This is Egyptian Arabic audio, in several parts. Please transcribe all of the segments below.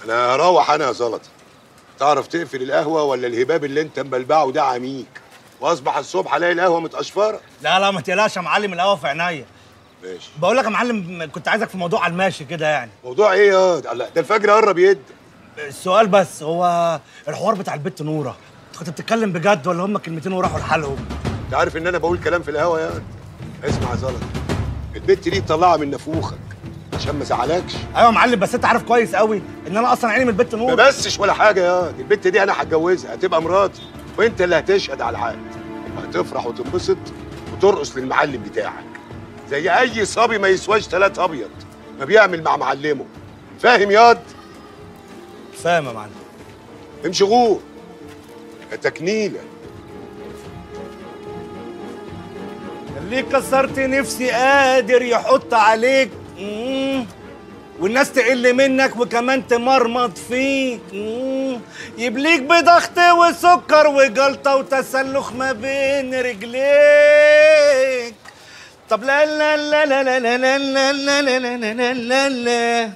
انا هروح انا يا زلطه تعرف تقفل القهوه ولا الهباب اللي انت مبلبعه ده عميك واصبح الصبح الاقي القهوه متقشفره لا لا ما تقلقش يا معلم القهوه في عينيا ماشي بقول لك يا معلم كنت عايزك في موضوع على الماشي كده يعني موضوع ايه يا ده ده الفجر قرب يد السؤال بس هو الحوار بتاع البت نوره أنت كنت بتتكلم بجد ولا هم كلمتين وراحوا لحالهم انت عارف ان انا بقول كلام في القهوه يا اسمع يا زلطه البت دي تطلعها من نافوخك عشان ما زعلكش ايوه يا معلم بس انت عارف كويس قوي ان انا اصلا عيني من البت ما نوره بسش ولا حاجه يا البت دي انا هتجوزها هتبقى مراتي وانت اللي هتشهد على العقد وهتفرح وتنبسط وترقص للمعلم بتاعك زي اي صبي ما يسواش تلات ابيض ما بيعمل مع معلمه فاهم ياض فاهم يا معلم امشي غور يا تكنيله اللي كسرت نفسي قادر يحط عليك مم. والناس تقل منك وكمان تمرمط فيك مم. يبليك بضغط وسكر وجلطة وتسلخ ما بين رجليك طب لا لا لا لا لا لا لا لا لا لا لا لا لا لا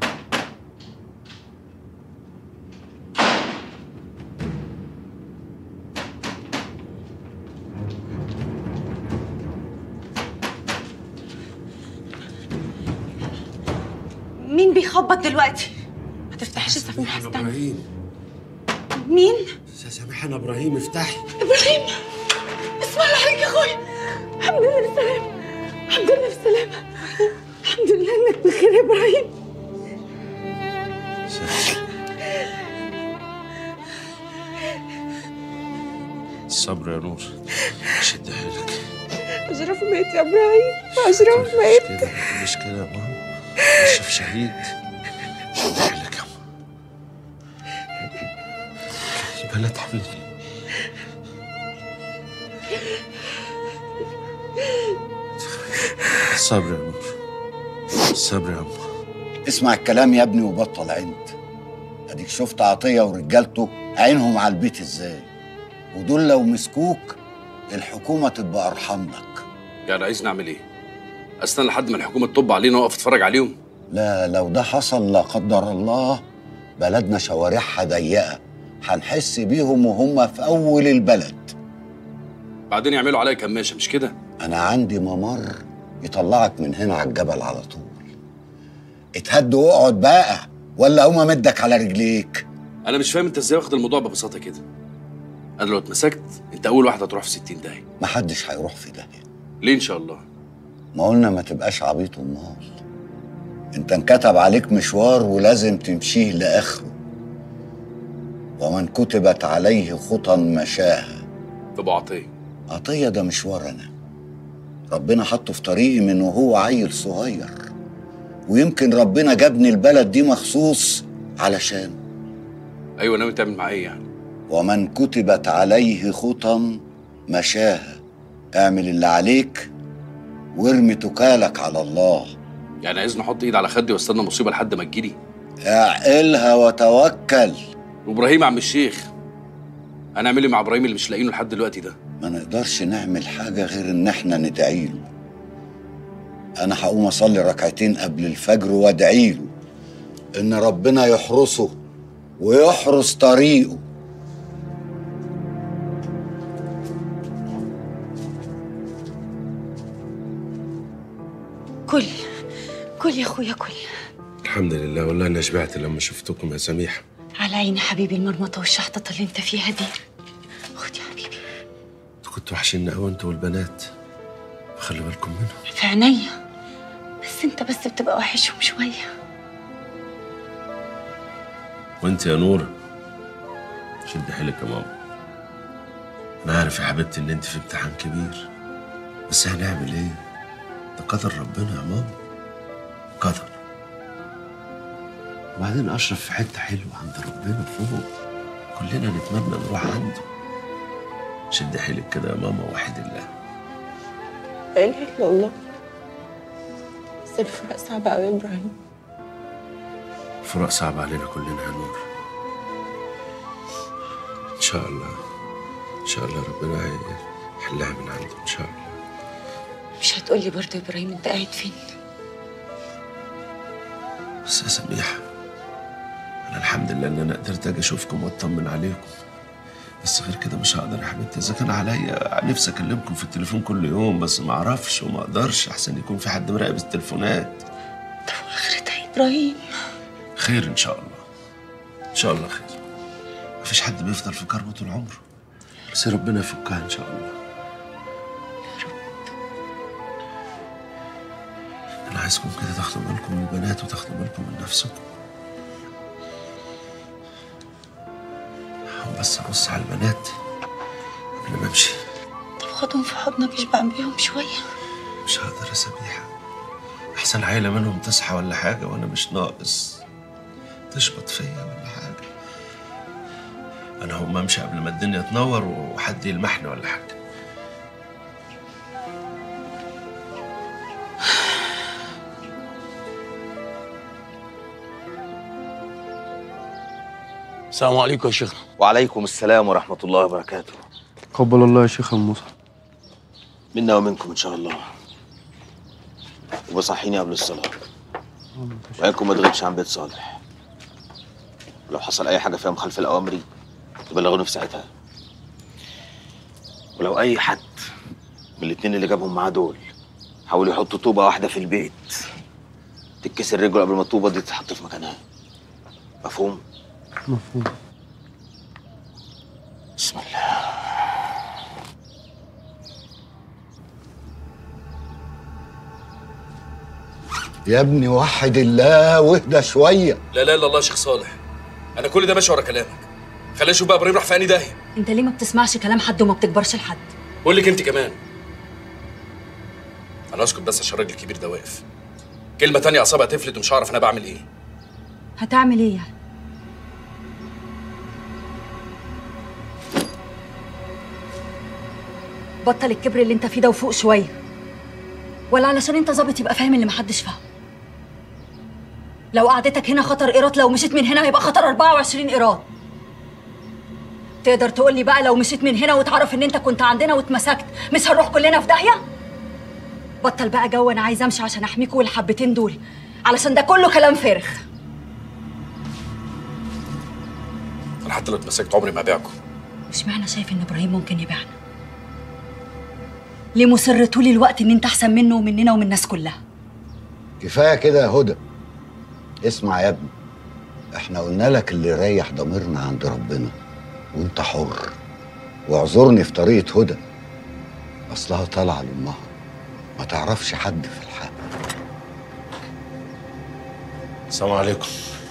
مين بيخبط دلوقتي؟ ما تفتحش سميحة استنى ابراهيم مين؟ سامح انا ابراهيم افتحي ابراهيم اسم الله عليك يا اخويا الحمد لله بالسلامة الحمد لله بالسلامة الحمد لله انك بخير يا ابراهيم الصبر يا نور شد حيلك اشرف مات يا ابراهيم اشرف مش مات كده مش كده يا ماما اشرف شهيد شد حيلك يا ماما يبقى لا تحملني الصبر يا نور الصبر يا ماما اسمع الكلام يا ابني وبطل عند اديك شفت عطيه ورجالته عينهم على البيت ازاي ودول لو مسكوك الحكومه تبقى ارحم لك يعني عايز نعمل ايه؟ استنى لحد ما الحكومه تطب علينا واقف اتفرج عليهم؟ لا لو ده حصل لا قدر الله بلدنا شوارعها ضيقه هنحس بيهم وهم في اول البلد بعدين يعملوا عليا كماشه مش كده؟ انا عندي ممر يطلعك من هنا على الجبل على طول اتهد واقعد بقى ولا هما مدك على رجليك انا مش فاهم انت ازاي واخد الموضوع ببساطه كده انا لو اتمسكت انت اول واحد هتروح في 60 داهيه محدش هيروح في داهيه ليه ان شاء الله ما قلنا ما تبقاش عبيط امال انت انكتب عليك مشوار ولازم تمشيه لاخره ومن كتبت عليه خطى مشاها ابو عطيه عطية ده مشوار انا ربنا حطه في طريقي من وهو عيل صغير ويمكن ربنا جابني البلد دي مخصوص علشان ايوه ناوي تعمل معايا ايه يعني ومن كتبت عليه خطى مشاها اعمل اللي عليك وارمي تكالك على الله يعني عايزني احط ايد على خدي واستنى مصيبه لحد ما تجيلي اعقلها وتوكل وابراهيم عم الشيخ هنعمل ايه مع ابراهيم اللي مش لاقيينه لحد دلوقتي ده ما نقدرش نعمل حاجة غير إن إحنا ندعي له أنا هقوم أصلي ركعتين قبل الفجر وأدعي له إن ربنا يحرسه ويحرس طريقه كل كل يا اخويا كل الحمد لله والله انا شبعت لما شفتكم يا سميحه على عيني حبيبي المرمطه والشحطه اللي انت فيها دي خد يا حبيبي انتوا كنتوا وحشين قوي انتوا والبنات خلي بالكم منهم في عينيا بس انت بس بتبقى وحشهم شويه وانت يا نور شد حيلك يا ماما انا عارف يا حبيبتي ان انت في امتحان كبير بس هنعمل ايه ده قدر ربنا يا ماما قدر وبعدين اشرف في حته حلوه عند ربنا فوق كلنا نتمنى نروح عنده شد حيلك كده يا ماما وحد الله لا اله الا الله بس الفراق صعبة قوي يا ابراهيم الفراق صعب علينا كلنا يا نور ان شاء الله ان شاء الله ربنا يحلها من عنده ان شاء الله مش هتقولي برضه يا ابراهيم انت قاعد فين بس يا سميحة انا الحمد لله ان انا قدرت اجي اشوفكم واطمن عليكم بس غير كده مش هقدر يا حبيبتي اذا كان عليا نفسي اكلمكم في التليفون كل يوم بس ما اعرفش وما اقدرش احسن يكون في حد مراقب التليفونات طب واخرتها يا ابراهيم خير ان شاء الله ان شاء الله خير مفيش حد بيفضل في كربه طول عمره بس ربنا يفكها ان شاء الله انا عايزكم كده تاخدوا بالكم من البنات وتاخدوا بالكم من نفسكم هقوم بس ابص على البنات قبل ما امشي طب خدهم في حضنك اشبع بيهم شويه مش هقدر اسابيها احسن عيله منهم تصحى ولا حاجه وانا مش ناقص تشبط فيا ولا حاجه انا هقوم امشي قبل ما الدنيا تنور وحد يلمحني ولا حاجه السلام عليكم يا شيخنا وعليكم السلام ورحمة الله وبركاته قبل الله يا شيخ موسى منا ومنكم إن شاء الله وبصحيني قبل الصلاة وعينكم ما تغيبش عن بيت صالح ولو حصل أي حاجة فيها مخالفة لأوامري تبلغوني في ساعتها ولو أي حد من الاتنين اللي جابهم معاه دول حاولوا يحطوا طوبة واحدة في البيت تتكسر رجله قبل ما الطوبة دي تتحط في مكانها مفهوم؟ مفهوم بسم الله يا ابني وحد الله واهدى شويه لا لا الا الله يا شيخ صالح انا كل ده ماشي ورا كلامك خلينا نشوف بقى ابراهيم راح في انهي داهيه انت ليه ما بتسمعش كلام حد وما بتكبرش لحد بقول لك انت كمان انا اسكت بس عشان الراجل الكبير ده واقف كلمه تانية اعصابها تفلت ومش هعرف انا بعمل ايه هتعمل ايه يعني بطل الكبر اللي انت فيه ده وفوق شويه ولا علشان انت ظابط يبقى فاهم اللي محدش فاهمه لو قعدتك هنا خطر ايراد لو مشيت من هنا هيبقى خطر 24 ايراد تقدر تقول لي بقى لو مشيت من هنا وتعرف ان انت كنت عندنا واتمسكت مش هنروح كلنا في داهيه بطل بقى جو انا عايزه امشي عشان احميكوا والحبتين دول علشان ده كله كلام فارغ انا حتى لو اتمسكت عمري ما ابيعكم مش معنى شايف ان ابراهيم ممكن يبيعنا ليه مصر طول الوقت ان انت احسن منه ومننا ومن الناس كلها كفايه كده يا هدى اسمع يا ابني احنا قلنا لك اللي يريح ضميرنا عند ربنا وانت حر واعذرني في طريقه هدى اصلها طالعه لامها ما تعرفش حد في الحق السلام عليكم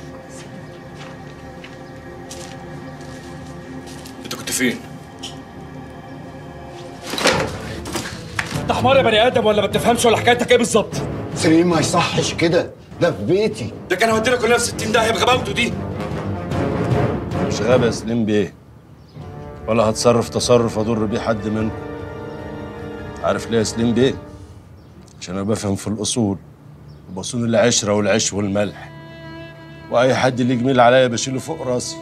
انت كنت فين انت حمار يا بني ادم ولا ما بتفهمش ولا حكايتك ايه بالظبط سليم ما يصحش كده ده في بيتي ده كان هودينا كلنا في 60 داهيه بغباوته دي مش غبي يا سليم بيه ولا هتصرف تصرف اضر بيه حد منكم عارف ليه يا سليم بيه عشان انا بفهم في الاصول وبصون العشره والعيش والملح واي حد اللي جميل عليا بشيله فوق راسي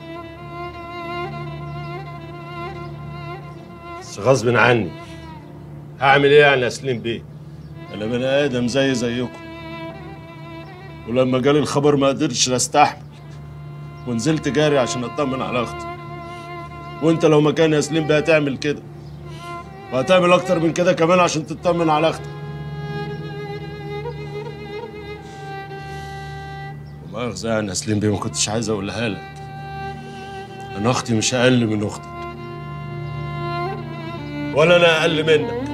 بس غصب عني هعمل ايه يعني يا سليم بيه انا بني ادم زي زيكم ولما جالي الخبر ما قدرتش استحمل ونزلت جاري عشان اطمن على اختي وانت لو مكاني يا سليم بيه هتعمل كده وهتعمل اكتر من كده كمان عشان تطمن على اختك ومؤاخذة يعني يا سليم بيه ما كنتش عايز اقولها لك انا اختي مش اقل من اختك ولا انا اقل منك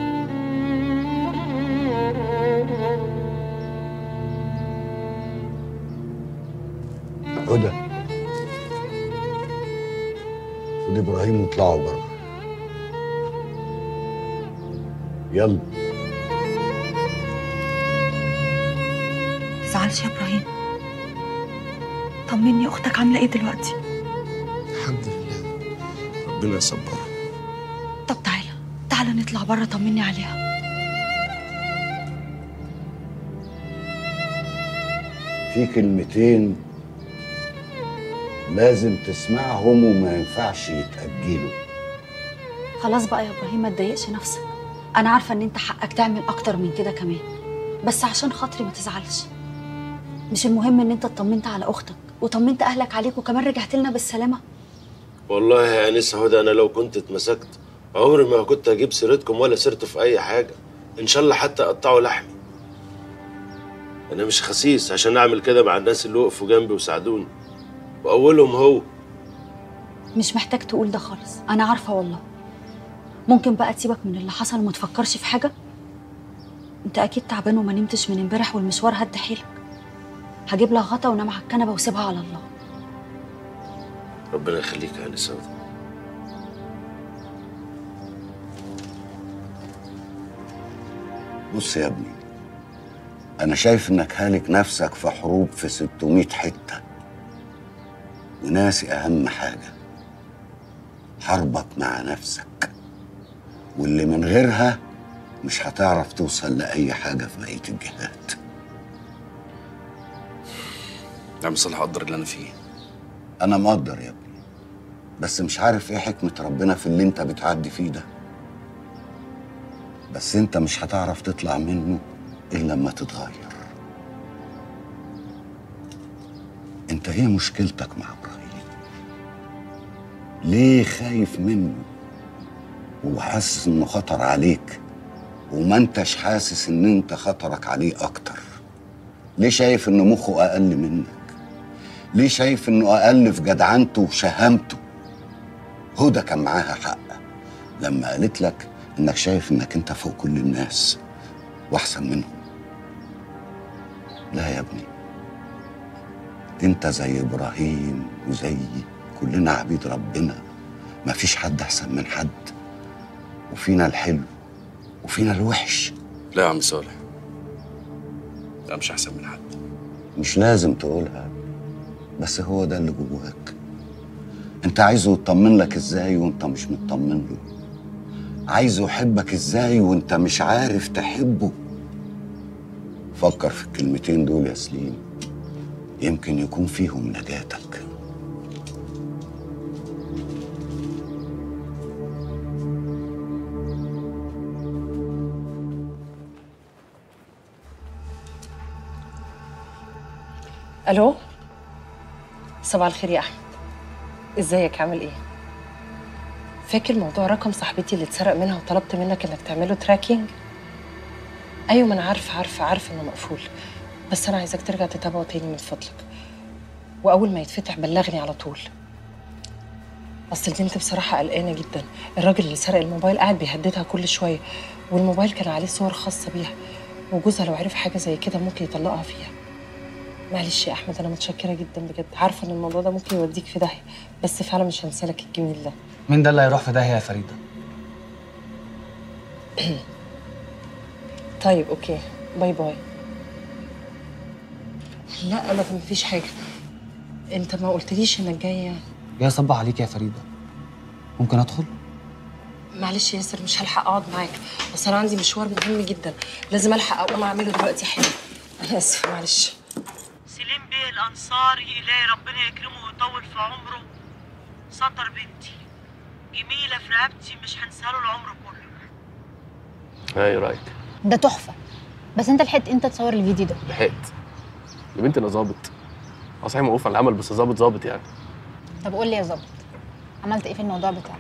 هدى خد ابراهيم واطلعوا بره يلا تزعلش يا ابراهيم طمني اختك عامله ايه دلوقتي الحمد لله ربنا يصبرها طب تعالى تعالى نطلع بره طمني عليها في كلمتين لازم تسمعهم وما ينفعش يتأجلوا خلاص بقى يا ابراهيم ما تضايقش نفسك انا عارفه ان انت حقك تعمل اكتر من كده كمان بس عشان خاطري ما تزعلش مش المهم ان انت اطمنت على اختك وطمنت اهلك عليك وكمان رجعت لنا بالسلامه والله يا انسه هدى انا لو كنت اتمسكت عمري ما كنت هجيب سيرتكم ولا سيرته في اي حاجه ان شاء الله حتى اقطعوا لحمي انا مش خسيس عشان اعمل كده مع الناس اللي وقفوا جنبي وساعدوني واولهم هو مش محتاج تقول ده خالص انا عارفه والله ممكن بقى تسيبك من اللي حصل وما تفكرش في حاجه انت اكيد تعبان وما نمتش من امبارح والمشوار هد حيلك هجيب لك غطا ونام على الكنبه وسيبها على الله ربنا يخليك يا انسه هدى بص يا ابني انا شايف انك هالك نفسك في حروب في 600 حته وناسي اهم حاجه حربك مع نفسك واللي من غيرها مش هتعرف توصل لاي حاجه في بقيه الجهات يا عم صالح قدر اللي انا فيه انا مقدر يا ابني بس مش عارف ايه حكمه ربنا في اللي انت بتعدي فيه ده بس انت مش هتعرف تطلع منه الا لما تتغير انت ايه مشكلتك مع ابراهيم ليه خايف منه وحاسس انه خطر عليك وما انتش حاسس ان انت خطرك عليه اكتر ليه شايف ان مخه اقل منك ليه شايف انه اقل في جدعنته وشهامته هدى كان معاها حق لما قالت لك انك شايف انك انت فوق كل الناس واحسن منهم لا يا ابني انت زي ابراهيم وزيي كلنا عبيد ربنا مفيش حد احسن من حد وفينا الحلو وفينا الوحش لا يا عم صالح لا مش احسن من حد مش لازم تقولها بس هو ده اللي جواك انت عايزه يطمن لك ازاي وانت مش مطمن له عايزه يحبك ازاي وانت مش عارف تحبه فكر في الكلمتين دول يا سليم يمكن يكون فيهم نجاتك الو صباح الخير يا احمد ازيك عامل ايه فاكر موضوع رقم صاحبتي اللي اتسرق منها وطلبت منك انك تعمله تراكينج ايوه ما انا عارفه عارفه عارفه انه مقفول بس انا عايزاك ترجع تتابعه تاني من فضلك واول ما يتفتح بلغني على طول اصل البنت بصراحه قلقانه جدا الراجل اللي سرق الموبايل قاعد بيهددها كل شويه والموبايل كان عليه صور خاصه بيها وجوزها لو عرف حاجه زي كده ممكن يطلقها فيها معلش يا احمد انا متشكره جدا بجد عارفه ان الموضوع ده ممكن يوديك في داهيه بس فعلا مش هنسالك الجميل ده مين ده اللي هيروح في داهيه يا فريده طيب اوكي باي باي لا لا مفيش حاجه انت ما قلتليش انك جايه جاي اصبح عليك يا فريده ممكن ادخل معلش يا ياسر مش هلحق اقعد معاك بس انا عندي مشوار مهم جدا لازم الحق اقوم اعمله دلوقتي حالا انا اسفه معلش سليم بيه الأنصاري إلهي ربنا يكرمه ويطول في عمره سطر بنتي جميلة في رقبتي مش هنساله العمر كله ايه رايك ده تحفه بس انت لحقت انت تصور الفيديو ده لحقت يا بنتي انا ظابط اه صحيح موقوف عن العمل بس ظابط ظابط يعني طب قول لي يا ظابط عملت ايه في الموضوع بتاعك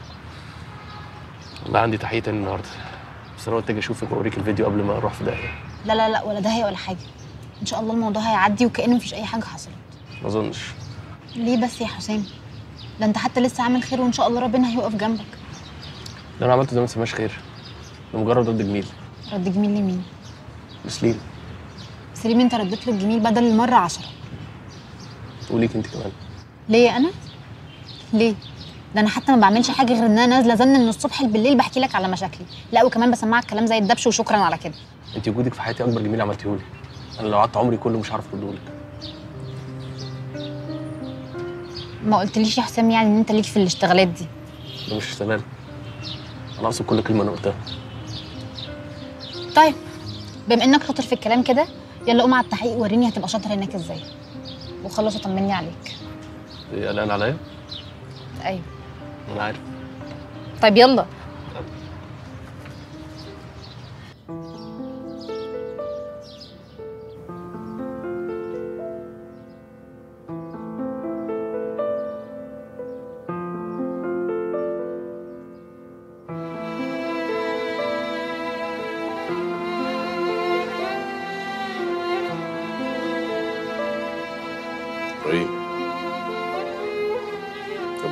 والله عندي تحقيق تاني النهارده بس انا قلت اجي اشوفك واوريك الفيديو قبل ما اروح في داهيه لا لا لا ولا داهيه ولا حاجه ان شاء الله الموضوع هيعدي وكانه مفيش اي حاجه حصلت ما اظنش ليه بس يا حسام ده انت حتى لسه عامل خير وان شاء الله ربنا هيوقف جنبك اللي انا عملته ده ما تسماش خير ده مجرد رد جميل رد جميل لمين مسليم سليم انت رديت له الجميل بدل المره عشرة وليك انت كمان ليه انا ليه ده انا حتى ما بعملش حاجه غير ان انا نازله زن من الصبح بالليل بحكي لك على مشاكلي لا وكمان بسمعك كلام زي الدبش وشكرا على كده انت وجودك في حياتي اكبر جميل عملتيه لي انا لو قعدت عمري كله مش عارف ارده لك ما قلتليش يا حسام يعني ان انت ليك في الاشتغالات دي ده مش اشتغال انا اقصد كل كلمه انا قلتها طيب بما انك شاطر في الكلام كده يلا قوم على التحقيق وريني هتبقى شاطر هناك ازاي وخلص وطمني عليك إيه، قلقان عليا ايوه انا عارف طيب يلا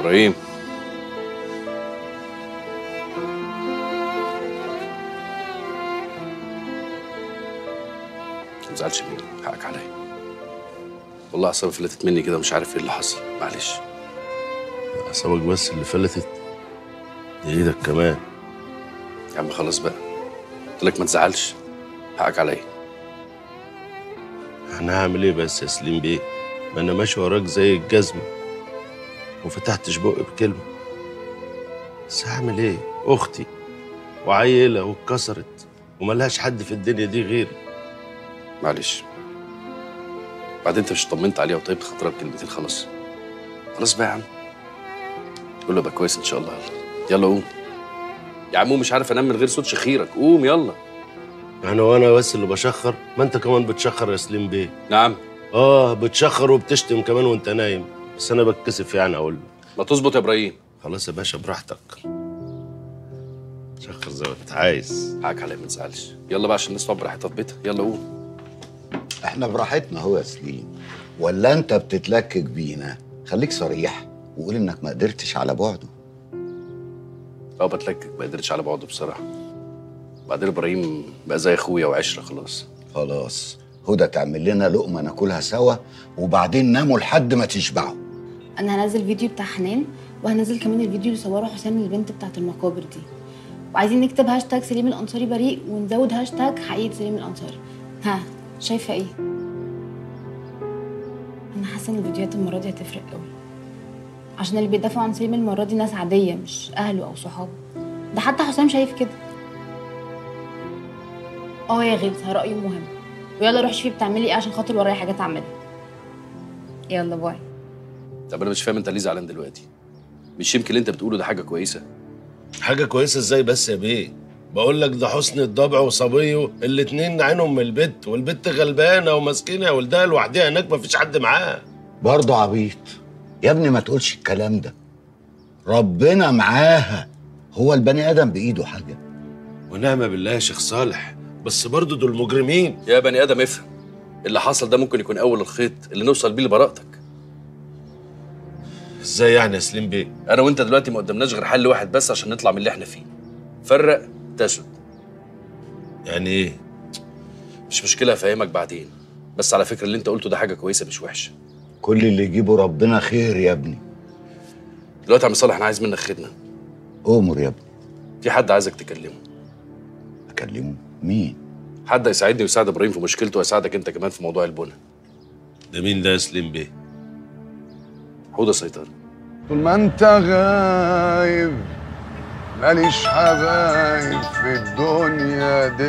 ابراهيم ما تزعلش مني حقك عليا والله اعصابي فلتت مني كده مش عارف ايه اللي حصل معلش اعصابك بس اللي فلتت دي ايدك كمان يا عم خلاص بقى قلت لك ما تزعلش حقك عليا انا هعمل ايه بس يا سليم بيه ما انا ماشي وراك زي الجزمه وفتحتش بقي بكلمه بس هعمل ايه اختي وعيله واتكسرت وملهاش حد في الدنيا دي غيري معلش بعدين انت مش طمنت عليها وطيبت خاطرها بكلمتين خلاص خلاص بقى يا عم قول له بقى كويس ان شاء الله يلا قوم يا عمو مش عارف انام من غير صوت شخيرك قوم يلا انا وانا بس اللي بشخر ما انت كمان بتشخر يا سليم بيه نعم اه بتشخر وبتشتم كمان وانت نايم بس انا بتكسف يعني اقول ما تظبط يا ابراهيم خلاص يا باشا براحتك شخر زي ما انت عايز حقك عليا ما تزعلش يلا بقى عشان الناس تقعد براحتها في بيتها يلا قوم احنا براحتنا اهو يا سليم ولا انت بتتلكك بينا خليك صريح وقول انك ما قدرتش على بعده اه بتلكك ما قدرتش على بعضه بصراحه بعدين ابراهيم بقى زي اخويا وعشره خلاص خلاص هدى تعمل لنا لقمه ناكلها سوا وبعدين ناموا لحد ما تشبعوا انا هنزل فيديو بتاع حنان وهنزل كمان الفيديو اللي صوره حسام البنت بتاعت المقابر دي وعايزين نكتب هاشتاج سليم الانصاري بريء ونزود هاشتاج حقيقه سليم الانصاري ها شايفه ايه انا حاسه ان الفيديوهات المره دي هتفرق قوي عشان اللي بيدافعوا عن سليم المره دي ناس عاديه مش اهله او صحابه ده حتى حسام شايف كده اه يا غلسه رايه مهم ويلا روحي شوفي بتعملي ايه عشان خاطر ورايا حاجات اعملها يلا باي طب انا مش فاهم انت ليه زعلان دلوقتي مش يمكن اللي انت بتقوله ده حاجه كويسه حاجه كويسه ازاي بس يا بيه بقول لك ده حسن الضبع وصبيه الاتنين عينهم من البت والبت غلبانه ومسكينه ولدها لوحدها هناك مفيش حد معاها برضه عبيط يا ابني ما تقولش الكلام ده ربنا معاها هو البني ادم بايده حاجه ونعم بالله يا شيخ صالح بس برضه دول مجرمين يا بني ادم افهم اللي حصل ده ممكن يكون اول الخيط اللي نوصل بيه لبراءتك ازاي يعني يا سليم بيه انا وانت دلوقتي ما قدامناش غير حل واحد بس عشان نطلع من اللي احنا فيه فرق تسد يعني ايه مش مشكله افهمك بعدين بس على فكره اللي انت قلته ده حاجه كويسه مش وحشه كل اللي يجيبه ربنا خير يا ابني دلوقتي يا عم صالح انا عايز منك خدمه امر يا ابني في حد عايزك تكلمه اكلمه مين حد يساعدني ويساعد ابراهيم في مشكلته ويساعدك انت كمان في موضوع البنى ده مين ده يا سليم بيه حوضه سيطره طول ما انت غايب ماليش حبايب في الدنيا دي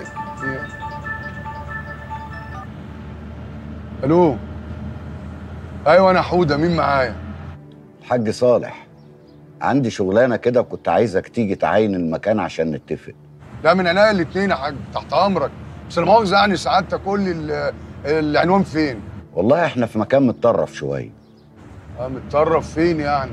الو ايوه انا حوده مين معايا الحاج صالح عندي شغلانه كده كنت عايزك تيجي تعاين المكان عشان نتفق لا من عينيا الاتنين يا حاج تحت امرك بس لا مؤاخذه يعني سعادتك قول لي ال- العنوان فين والله احنا في مكان متطرف شويه اه متطرف فين يعني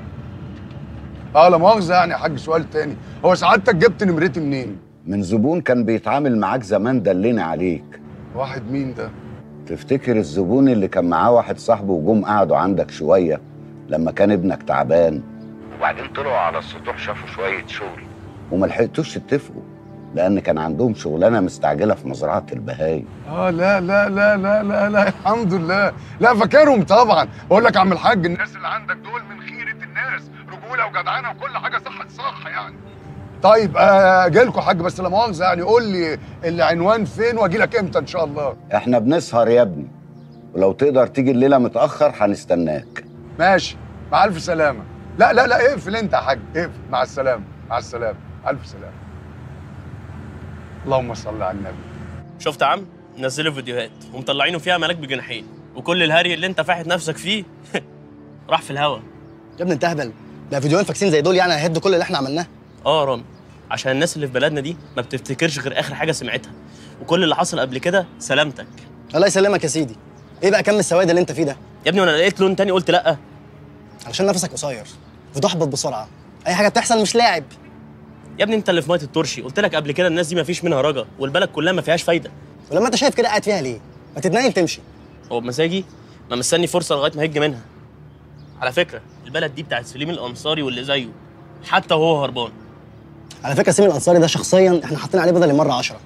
اه لا مؤاخذه يعني يا حاج سؤال تاني هو سعادتك جبت نمرتي منين من زبون كان بيتعامل معاك زمان دلني عليك واحد مين ده تفتكر الزبون اللي كان معاه واحد صاحبه وجم قعدوا عندك شويه لما كان ابنك تعبان وبعدين طلعوا على السطوح شافوا شويه شغل وما لحقتوش تتفقوا لان كان عندهم شغلانه مستعجله في مزرعه البهايم اه لا لا لا لا لا لا الحمد لله لا فاكرهم طبعا بقول لك يا عم الحاج الناس اللي عندك دول من خيره الناس رجوله وجدعنه وكل حاجه صح صح يعني طيب آه، اجي لكم حاج بس لا مؤاخذه يعني قول لي العنوان فين واجي لك امتى ان شاء الله احنا بنسهر يا ابني ولو تقدر تيجي الليله متاخر هنستناك ماشي مع الف سلامه لا لا لا اقفل انت يا حاج اقفل مع السلامه مع السلامه الف سلامه اللهم صل على النبي شفت يا عم نزلوا فيديوهات ومطلعينه فيها ملاك بجناحين وكل الهري اللي انت فاحت نفسك فيه راح في الهوا يا ابني انت اهبل ده فيديوهين فاكسين زي دول يعني هيهدوا كل اللي احنا عملناه اه يا رامي عشان الناس اللي في بلدنا دي ما بتفتكرش غير اخر حاجه سمعتها وكل اللي حصل قبل كده سلامتك الله يسلمك يا سيدي ايه بقى كم السواد اللي انت فيه ده يا ابني وانا لقيت لون تاني قلت لا علشان نفسك قصير بتحبط بسرعه اي حاجه بتحصل مش لاعب يا ابني انت اللي في ميه الترشي قلت لك قبل كده الناس دي ما فيش منها رجا والبلد كلها ما فيهاش فايده ولما انت شايف كده قاعد فيها ليه ما تتنيل تمشي هو بمزاجي ما مستني فرصه لغايه ما هج منها على فكره البلد دي بتاعت سليم الانصاري واللي زيه حتى وهو هربان على فكره سامي الانصاري ده شخصيا احنا حاطين عليه بدل المره 10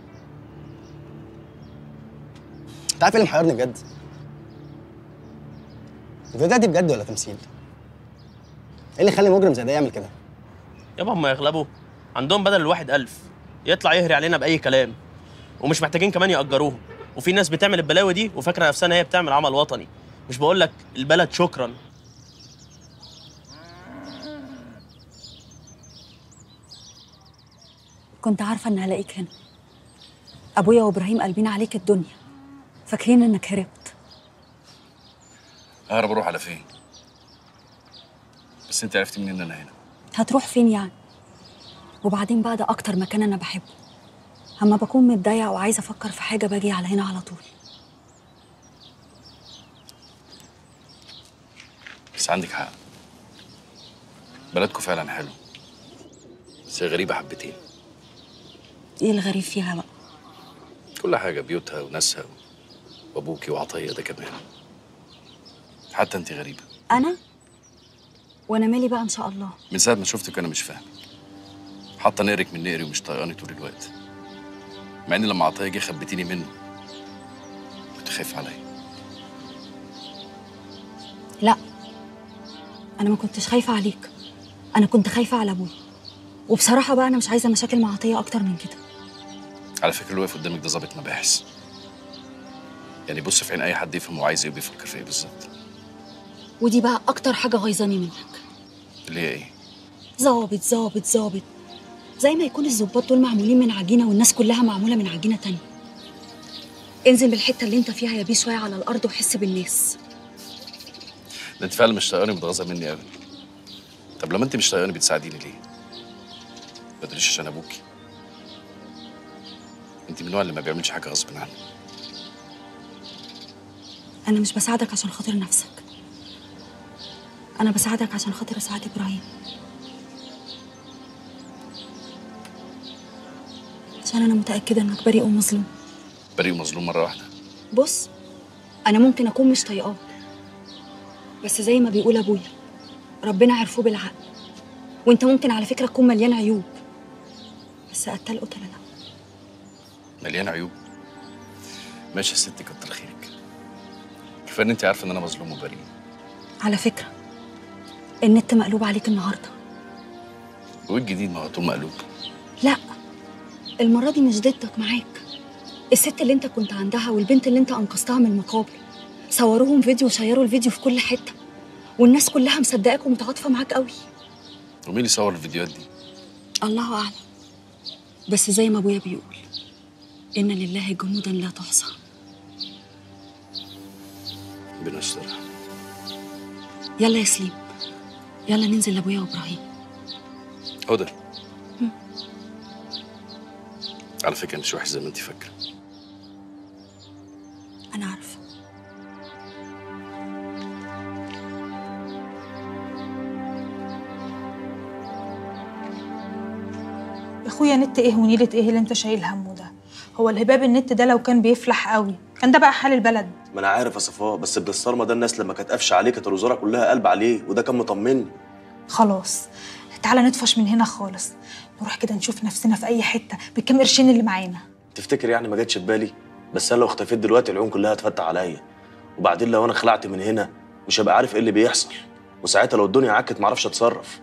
انت عارف ايه اللي محيرني بجد؟ الفيديوهات دي بجد ولا تمثيل؟ ايه اللي يخلي مجرم زي ده يعمل كده؟ يابا هم يغلبوا عندهم بدل الواحد ألف يطلع يهري علينا بأي كلام ومش محتاجين كمان يأجروهم وفي ناس بتعمل البلاوي دي وفاكرة نفسها إن هي بتعمل عمل وطني مش بقول لك البلد شكرا كنت عارفة إن هلاقيك هنا أبويا وإبراهيم قلبين عليك الدنيا فاكرين إنك هربت اهرب اروح على فين بس انت عرفتي منين ان انا هنا هتروح فين يعني وبعدين بقى ده أكتر مكان أنا بحبه أما بكون متضايقة وعايزة أفكر في حاجة باجي على هنا على طول بس عندك حق بلدكم فعلا حلو بس هي غريبه حبتين إيه الغريب فيها بقى كل حاجه بيوتها وناسها وابوكي وعطيه ده كمان حتى انت غريبه أنا وأنا مالي بقى إن شاء الله من ساعه ما شفتك انا مش فاهم حاطه نقرك من نقري ومش طايقاني طول الوقت مع ان لما عطيه جه خبيتيني منه كنت خايف عليا لا أنا ما كنتش خايفة عليك أنا كنت خايفة على أبويا وبصراحة بقى أنا مش عايزة مشاكل مع عطية أكتر من كده على فكره اللي واقف قدامك ده ظابط مباحث يعني بص في عين اي حد يفهم هو عايز ايه وبيفكر في ايه بالظبط ودي بقى أكتر حاجة غيظاني منك اللي هي ايه ظابط ظابط ظابط زي ما يكون الظباط دول معمولين من عجينة والناس كلها معمولة من عجينة تانية انزل بالحتة اللي انت فيها يا بيه شوية على الأرض وحس بالناس ده انت فعلا مش طايقاني ومتغاظه مني قوي طب لما انت مش طايقاني بتساعديني ليه ما تقوليش عشان ابوكي انت من النوع اللي ما بيعملش حاجه غصب عنه أنا مش بساعدك عشان خاطر نفسك أنا بساعدك عشان خاطر أساعد إبراهيم عشان أنا متأكدة إنك بريء ومظلوم بريء ومظلوم مره واحده بص أنا ممكن أكون مش طايقاك بس زي ما بيقول أبويا ربنا عرفوه بالعقل وأنت ممكن على فكرة تكون مليان عيوب بس قتل قتلة لا مليان عيوب ماشي يا ستي كتر خيرك كفايه ان انت عارفه ان انا مظلوم وبريء على فكرة النت مقلوب عليك النهاردة وايه الجديد ما هو طول مقلوب لا المرة دي مش ضدك معاك الست اللي انت كنت عندها والبنت اللي انت انقذتها من المقابر صوروهم فيديو وشيروا الفيديو في كل حتة والناس كلها مصدقاك ومتعاطفة معاك قوي ومين اللي صور الفيديوهات دي الله أعلم بس زي ما أبويا بيقول إن لله جنودا لا تحصى ربنا يسترها يلا يا سليم يلا ننزل لأبويا وإبراهيم هدى على فكره مش وحش زي ما انت فاكره أنا عارفة يا اخويا نت ايه ونيلة ايه اللي انت شايل همه ده هو الهباب النت ده لو كان بيفلح قوي كان ده بقى حال البلد ما انا عارف يا صفاء بس ابن الصرمه ده الناس لما كانت قافشه عليه كانت الوزاره كلها قلب عليه وده كان مطمني خلاص تعالى نطفش من هنا خالص نروح كده نشوف نفسنا في اي حته بالكام قرشين اللي معانا تفتكر يعني ما جاتش في بالي بس انا لو اختفيت دلوقتي العيون كلها هتفتح عليا وبعدين لو انا خلعت من هنا مش هبقى عارف ايه اللي بيحصل وساعتها لو الدنيا عكت معرفش اتصرف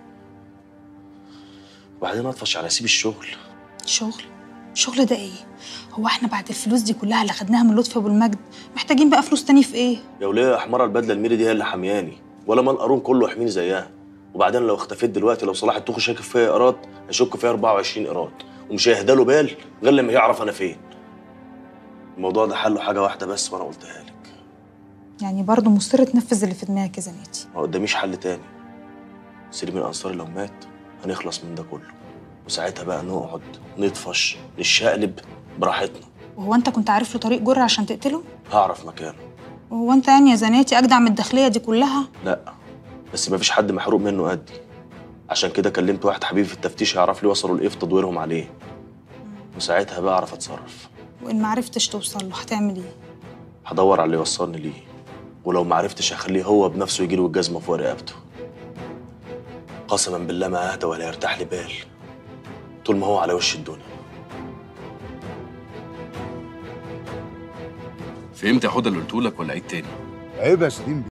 وبعدين اطفش على سيب الشغل شغل شغل ده ايه هو احنا بعد الفلوس دي كلها اللي خدناها من لطفي ابو المجد محتاجين بقى فلوس تاني في ايه يا وليه يا حمارة البدله الميري دي هي اللي حمياني ولا مال قارون كله يحميني زيها وبعدين لو اختفيت دلوقتي لو صلاح الطوخي شاكك فيا ايراد هيشك فيا 24 ايراد ومش هيهدى له بال غير لما يعرف انا فين الموضوع ده حله حاجه واحده بس وانا قلتها لك يعني برضه مصر تنفذ اللي في دماغك يا زناتي ما قداميش حل تاني سليم الانصاري لو مات هنخلص من ده كله وساعتها بقى نقعد نطفش نشقلب براحتنا وهو انت كنت عارف له طريق جر عشان تقتله هعرف مكانه وهو انت يعني يا زناتي اجدع من الداخليه دي كلها لا بس مفيش حد محروق منه قدي عشان كده كلمت واحد حبيبي في التفتيش يعرف لي وصلوا لايه في تدويرهم عليه وساعتها بقى اعرف اتصرف وان ما عرفتش توصل له هتعمل ايه هدور على اللي يوصلني ليه ولو ما عرفتش هخليه هو بنفسه يجي له الجزمه فوق رقبته قسما بالله ما اهدى ولا يرتاح لي بال طول ما هو على وش الدنيا فهمت يا حوده اللي قلته لك ولا عيد تاني عيب يا سليم